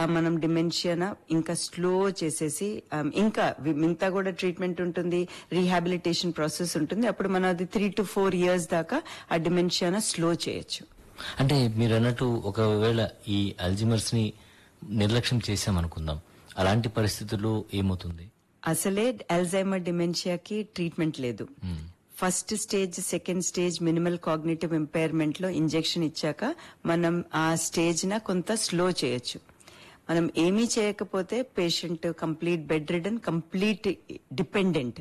ఆ మనం డిమెన్షియా ఇంకా స్లో చేసేసి ఆ, ఇంకా వి- మిగతా కూడా ట్రీట్మెంట్ ఉంటుంది రీహాబిలిటేషన్ ప్రాసెస్ ఉంటుంది అప్పుడు మనం అది త్రీ టు ఫోర్ ఇయర్స్ దాకా ఆ డిమెన్షియాను స్లో చేయొచ్చు అంటే మీరు అన్నట్టు ఒకవేళ ఈ అల్జిమర్స్ ని నిర్లక్ష్యం చేశామనుకుందాం అలాంటి పరిస్థితుల్లో ఏమవుతుంది అసలే అల్జైమర్ డిమెన్షియాకి ట్రీట్మెంట్ లేదు first stage second stage minimal cognitive impairment లో ఇంజెక్షన్ ఇచ్చాక మనం ఆ స్టేజ్ న కొంత స్లో చేయొచ్చు మనం ఏమీ చేయకపోతే patient complete bedridden complete dependent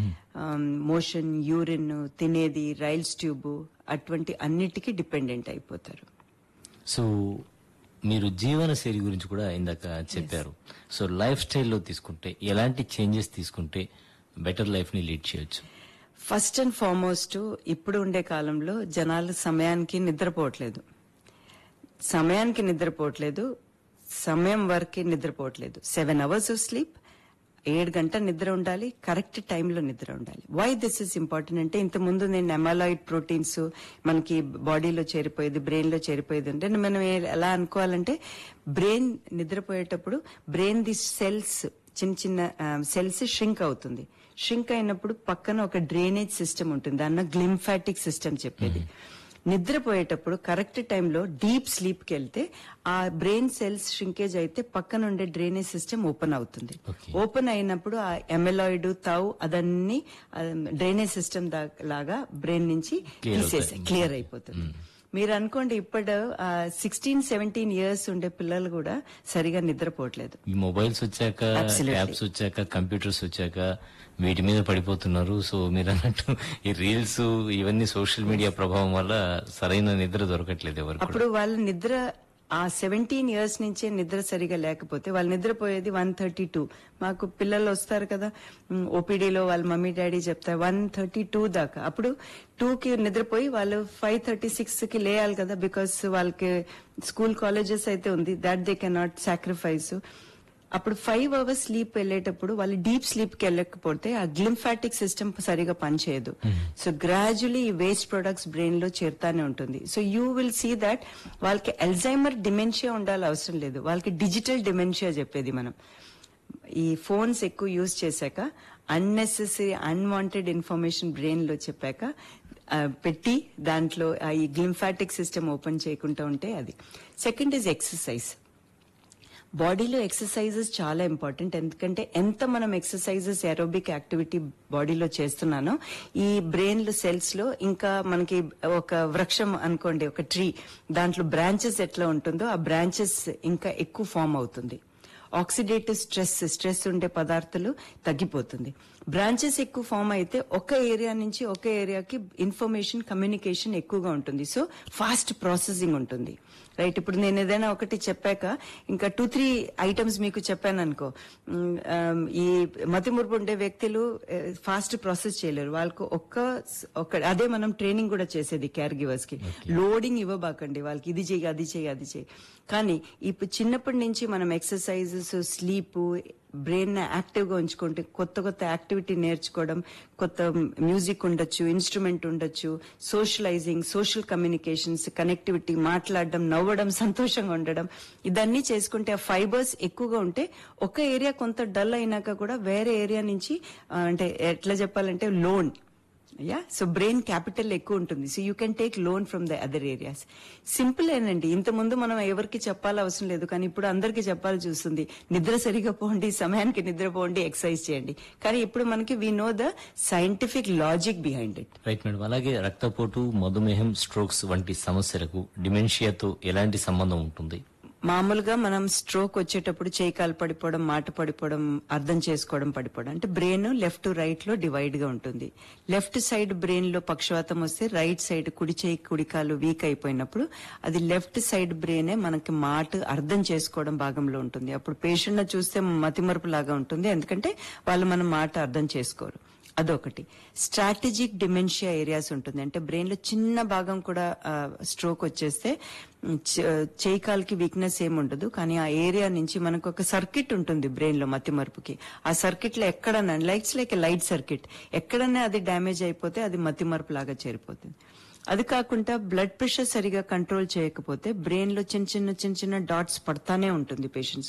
motion urine తినేది రైల్స్ ట్యూబ్ అటువంటి అన్నిటికీ డిపెండెంట్ అయిపోతారు సో మీరు జీవన శైలి గురించి కూడా ఇందాక చెప్పారు సో లైఫ్ స్టైల్లో తీసుకుంటే ఎలాంటి చేంజెస్ తీసుకుంటే బెటర్ లైఫ్ ని లీడ్ చేయొచ్చు ఫస్ట్ అండ్ ఫార్మోస్ట్ ఇప్పుడు ఉండే కాలంలో జనాలు సమయానికి నిద్రపోవట్లేదు సమయానికి నిద్రపోవట్లేదు సమయం వరకు నిద్రపోవట్లేదు సెవెన్ అవర్స్ ఆఫ్ స్లీప్ ఏడు గంటల నిద్ర ఉండాలి కరెక్ట్ టైంలో నిద్ర ఉండాలి వై దిస్ ఇస్ ఇంపార్టెంట్ అంటే ఇంత ముందు నేను ఎమాలాయిడ్ ప్రోటీన్స్ మనకి బాడీలో చేరిపోయేది బ్రెయిన్ లో చేరిపోయేది అంటే మనం ఏ- ఎలా అనుకోవాలంటే బ్రెయిన్ నిద్రపోయేటప్పుడు బ్రెయిన్ ది సెల్స్ చిన్న చిన్న సెల్స్ షింక్ అవుతుంది షింక్ అయినప్పుడు పక్కన ఒక డ్రైనేజ్ సిస్టమ్ ఉంటుంది దాన్న గ్లింఫాటిక్ సిస్టమ్ చెప్పేది నిద్రపోయేటప్పుడు కరెక్ట్ టైంలో డీప్ స్లీప్ కి వెళ్తే ఆ బ్రెయిన్ సెల్స్ షింకేజ్ అయితే పక్కన ఉండే డ్రైనేజ్ సిస్టమ్ ఓపెన్ అవుతుంది Okay. ఓపెన్ అయినప్పుడు ఆ ఎమెలాయిడ్ తావు అదన్నీ డ్రైనేజ్ సిస్టమ్ లాగా బ్రెయిన్ నుంచి Clear తీసేసి అవుతాయి. క్లియర్ అయిపోతుంది మీరు అనుకోండి ఇప్పుడు సిక్స్టీన్ సెవెంటీన్ ఇయర్స్ ఉండే పిల్లలు కూడా సరిగా నిద్రపోవట్లేదు ఈ మొబైల్స్ వచ్చాక Absolutely. యాప్స్ వచ్చాక కంప్యూటర్స్ వచ్చాక వీటి మీద పడిపోతున్నారు సో మీరు అన్నట్టు ఈ రీల్స్ ఇవన్నీ సోషల్ మీడియా ప్రభావం వల్ల సరైన నిద్ర దొరకట్లేదు ఎవరికి కూడా. అప్పుడు వాళ్ళ నిద్ర ఆ సెవెంటీన్ ఇయర్స్ నుంచే నిద్ర సరిగా లేకపోతే వాళ్ళు నిద్రపోయేది వన్ థర్టీ టూ మాకు పిల్లలు వస్తారు కదా ఓపీడీలో వాళ్ళ మమ్మీ డాడీ చెప్తారు వన్ థర్టీ టూ దాకా అప్పుడు టూ కి నిద్రపోయి వాళ్ళు ఫైవ్ థర్టీ సిక్స్ కి లేయాలి కదా బికాస్ వాళ్ళకి స్కూల్ కాలేజెస్ అయితే ఉంది దాట్ దే కెనాట్ సాక్రిఫైస్ అప్పుడు ఫైవ్ అవర్స్ స్లీప్ వెళ్ళేటప్పుడు వాళ్ళు డీప్ స్లీప్ కి వెళ్ళకపోతే ఆ గ్లింఫాటిక్ సిస్టమ్ సరిగా పనిచేయదు సో గ్రాడ్యువలీ ఈ వేస్ట్ ప్రొడక్ట్స్ బ్రెయిన్ లో చేరుతానే ఉంటుంది so you will see that వాళ్ళకి ఎల్జైమర్ డిమెన్షియా ఉండాలి అవసరం లేదు వాళ్ళకి డిజిటల్ డిమెన్షియా చెప్పేది మనం ఈ ఫోన్స్ ఎక్కువ యూజ్ చేశాక అన్నెసెసరీ అన్వాంటెడ్ ఇన్ఫర్మేషన్ బ్రెయిన్ లో చెప్పాక ఆ, పెట్టి దాంట్లో ఆ ఈ గ్లింఫాటిక్ సిస్టమ్ ఓపెన్ చేయకుండా ఉంటే అది సెకండ్ ఇస్ ఎక్సర్సైజ్ బాడీలో ఎక్సర్సైజెస్ చాలా ఇంపార్టెంట్ ఎందుకంటే ఎంత మనం ఎక్సర్సైజెస్ ఏరోబిక్ యాక్టివిటీ బాడీలో చేస్తున్నానో ఈ బ్రెయిన్ లో సెల్స్ లో ఇంకా మనకి ఒక వృక్షం అనుకోండి ఒక ట్రీ దాంట్లో బ్రాంచెస్ ఎట్లా ఉంటుందో ఆ బ్రాంచెస్ ఇంకా ఎక్కువ ఫామ్ అవుతుంది ఆక్సిడేటివ్ స్ట్రెస్ స్ట్రెస్ ఉండే పదార్థాలు తగ్గిపోతుంది బ్రాంచెస్ ఎక్కువ ఫామ్ అయితే ఒక ఏరియా నుంచి ఒక ఏరియాకి ఇన్ఫర్మేషన్ కమ్యూనికేషన్ ఎక్కువగా ఉంటుంది సో ఫాస్ట్ ప్రాసెసింగ్ ఉంటుంది రైట్ ఇప్పుడు నేను ఏదైనా ఒకటి చెప్పాక ఇంకా టూ త్రీ ఐటమ్స్ మీకు చెప్పాను అనుకో మ్, ఆమ్, ఈ మతిమురుపు ఉండే వ్యక్తులు ఫాస్ట్ ప్రాసెస్ చేయలేరు వాళ్ళకు ఒక్క ఒక అదే మనం ట్రైనింగ్ కూడా చేసేది కేర్ గివర్స్ కి లోడింగ్ ఇవ్వబాకండి వాళ్ళకి ఇది చేయి అది చేయి అది చేయి కానీ ఇప్పుడు చిన్నప్పటి నుంచి మనం ఎక్సర్సైజెస్ స్లీప్ బ్రెయిన్ యాక్టివ్ గా ఉంచుకుంటే కొత్త కొత్త యాక్టివిటీ నేర్చుకోవడం కొత్త మ్యూజిక్ ఉండొచ్చు ఇన్స్ట్రుమెంట్ ఉండొచ్చు సోషలైజింగ్ సోషల్ కమ్యూనికేషన్స్ కనెక్టివిటీ మాట్లాడడం నవ్వడం సంతోషంగా ఉండడం ఇదన్నీ చేసుకుంటే ఆ ఫైబర్స్ ఎక్కువగా ఉంటే ఒక ఏరియా కొంత డల్ అయినాక కూడా వేరే ఏరియా నుంచి ఆ, అంటే ఎట్లా చెప్పాలంటే loan yeah so brain capital ఎక్కువ ఉంటుంది so you can take loan from the other areas simple ఏనండి ఇంత ముందు మనం ఎవరికి చెప్పాలి అవసరం లేదు కానీ ఇప్పుడు అందరికీ చెప్పాలి చూస్తుంది నిద్ర సరిగా పోండి సమయానికి నిద్రపోండి ఎక్సర్సైజ్ చేయండి కానీ ఇప్పుడు మనకి we know the scientific logic behind it right madam అలాగే రక్తపోటు మధుమేహం స్ట్రోక్స్ వంటి సమస్యలకు డిమెన్షియాతో ఎలాంటి సంబంధం ఉంటుంది మామూలుగా మనం స్ట్రోక్ వచ్చేటప్పుడు చేయి కాలు పడిపోవడం మాట పడిపోవడం అర్థం చేసుకోవడం పడిపోవడం అంటే బ్రెయిన్ లెఫ్ట్ రైట్ లో డివైడ్ గా ఉంటుంది లెఫ్ట్ సైడ్ బ్రెయిన్ లో పక్షవాతం వస్తే రైట్ సైడ్ కుడి చేయి కుడి కాలు వీక్ అయిపోయినప్పుడు అది లెఫ్ట్ సైడ్ బ్రెయినే మనకి మాట అర్థం చేసుకోవడం భాగంలో ఉంటుంది అప్పుడు పేషెంట్ చూస్తే మతిమరుపు లాగా ఉంటుంది ఎందుకంటే వాళ్ళు మన మాట అర్థం చేసుకోరు అదొకటి స్ట్రాటజిక్ డిమెన్షియా ఏరియాస్ ఉంటుంది అంటే బ్రెయిన్ లో చిన్న భాగం కూడా స్ట్రోక్ వచ్చేస్తే ఉమ్, చ- చేయి కాలుకి వీక్నెస్ ఏమి ఉండదు కానీ ఆ ఏరియా నుంచి మనకు ఒక సర్కిట్ ఉంటుంది బ్రెయిన్ లో మతి మరుపుకి ఆ సర్కిట్ లో ఎక్కడన్నా లైట్స్ లైక్ లైట్ సర్కిట్ ఎక్కడన్నా అది డ్యామేజ్ అయిపోతే అది మతి మరుపు లాగా చేరిపోతుంది అది కాకుండా బ్లడ్ ప్రెషర్ సరిగా కంట్రోల్ చేయకపోతే బ్రెయిన్ లో చిన్న చిన్న చిన్న చిన్న డాట్స్ పడతానే ఉంటుంది పేషెంట్స్